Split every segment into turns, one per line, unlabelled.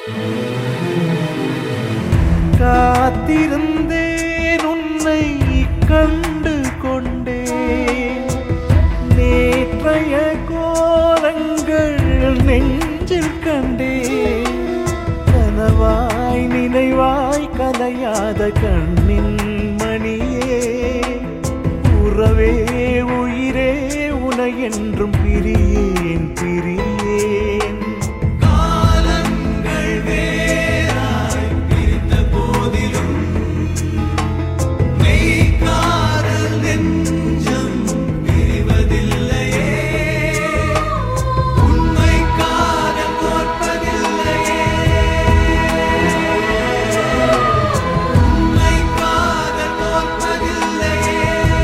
காத்திருந்தேன் உன்னை கண்டு கொண்டேன் நேற்றைய கோலங்கள் நெஞ்சில் கண்டேன் கனவாய் நினைவாய் கலையாத கண்ணின் மணியே உறவே உயிரே உனை என்றும் பிரியேன் பிரியேன்
காலங்கள் வேறாய் பிரித்த போதிலும் மெய்க்காதல் நெஞ்சம் பிரிவதில்லையே உண்மை காதல் தோற்பதில்லையே உண்மை காதல் தோற்பதில்லையே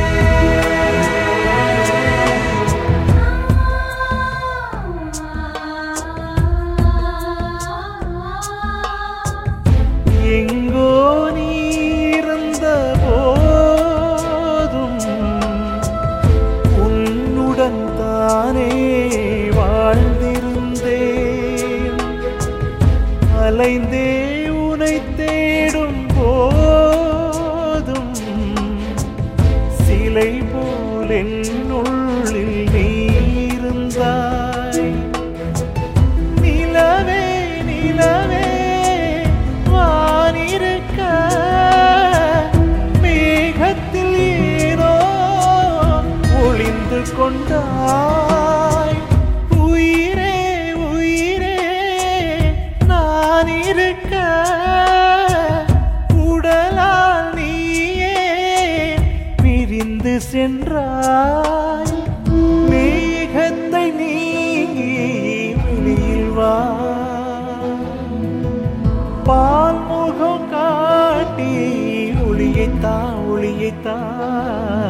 எங்கோ நீ இருந்த போதும் உன்னுடன் தானே வாழ்ந்திருந்தேன் அலைந்தே உனை தேடும் போதும் சிலை போல் என்னுள்ளில் நீ இருந்தாய் நிலவே நிலவே வானிருக்க மேகத்தில் ஏனோ ஒளிந்து கொண்டாய் உயிரே உயிரே நான் இருக்க உடலால் நீயே பிரிந்து சென்றாய் மேகத்தை நீங்கி வெளியில் வா பால் முகம் காட்டி ஒளியைத்தா ஒளியைத்தா